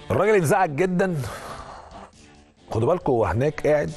الراجل انزعج جدا خدوا بالكم هو هناك قاعد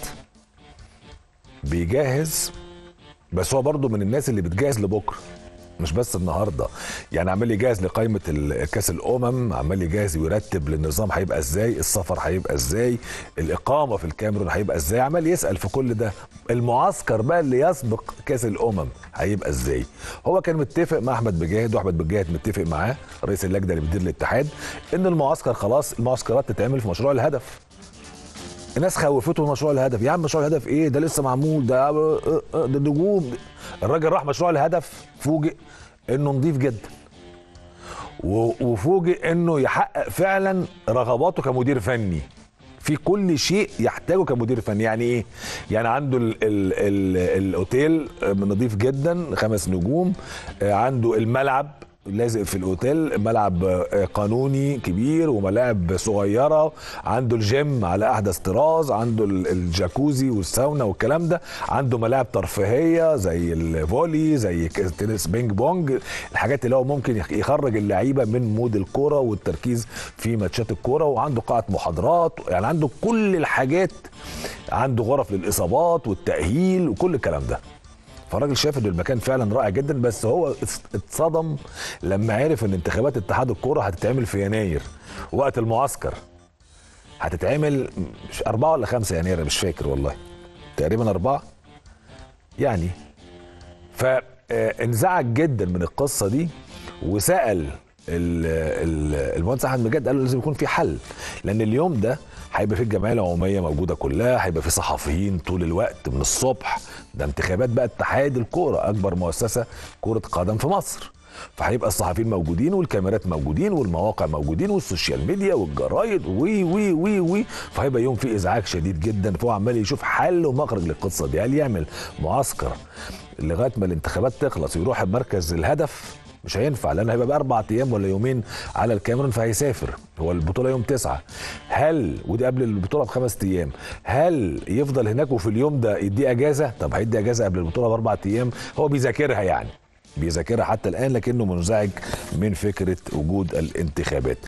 بيجهز بس هو برضه من الناس اللي بتجهز لبكره مش بس النهارده يعني عمال يجهز لقائمه ال- كاس الامم عمال يجهز ويرتب للنظام هيبقى ازاي السفر هيبقى ازاي الاقامه في الكاميرون هيبقى ازاي عمال يسال في كل ده المعسكر بقى اللي يسبق كاس الامم هيبقى ازاي هو كان متفق مع احمد بجاهد واحمد بجاهد متفق معاه رئيس اللجنه اللي بتدير الاتحاد ان المعسكر خلاص المعسكرات تتعمل في مشروع الهدف الناس خوفته من مشروع الهدف يا عم مشروع الهدف ايه ده لسه معمول ده ده نجوم الراجل راح مشروع الهدف فوجئ انه نظيف جدا و- وفوجئ انه يحقق فعلا رغباته كمدير فني في كل شيء يحتاجه كمدير فني يعني ايه يعني عنده ال ال ال الاوتيل نظيف جدا خمس نجوم آه، عنده الملعب لازق في الاوتيل ملعب آه، قانوني كبير وملاعب صغيره عنده الجيم على احدث طراز عنده ال- الجاكوزي والساونا والكلام ده عنده ملاعب ترفيهيه زي الفولي زي ك- تنس بينج بونج الحاجات اللي هو ممكن يخ- يخرج اللعيبه من مود الكوره والتركيز في ماتشات الكوره وعنده قاعه محاضرات يعني عنده كل الحاجات عنده غرف للاصابات والتاهيل وكل الكلام ده فالراجل شاف ان المكان فعلا رائع جدا بس هو اتص- اتصدم لما عرف ان انتخابات اتحاد الكوره هتتعمل في يناير وقت المعسكر هتتعمل مش أربعة ولا خمسة يناير أنا مش فاكر والله تقريبا أربعة يعني فانزعج جدا من القصة دي وسأل ال- ال- المهندس احمد مجاد قال له لازم يكون في حل لان اليوم ده هيبقى في الجمعيه العموميه موجوده كلها هيبقى في صحفيين طول الوقت من الصبح ده انتخابات بقى اتحاد الكوره اكبر مؤسسه كره قدم في مصر فهيبقى الصحفيين موجودين والكاميرات موجودين والمواقع موجودين والسوشيال ميديا والجرايد وي وي وي وي فهيبقى يوم فيه ازعاج شديد جدا فهو عمال يشوف حل ومخرج للقصه دي هل يعمل معسكر لغايه ما الانتخابات تخلص ويروح مركز الهدف مش هينفع لان هيبقى بقى اربع ايام ولا يومين على الكاميرون فهيسافر هو البطوله يوم تسعة هل ودي قبل البطوله بخمس ايام هل يفضل هناك وفي اليوم ده يديه اجازه طب هيدي اجازه قبل البطوله باربع ايام هو بيذاكرها يعني بيذاكرها حتى الان لكنه منزعج من فكره وجود الانتخابات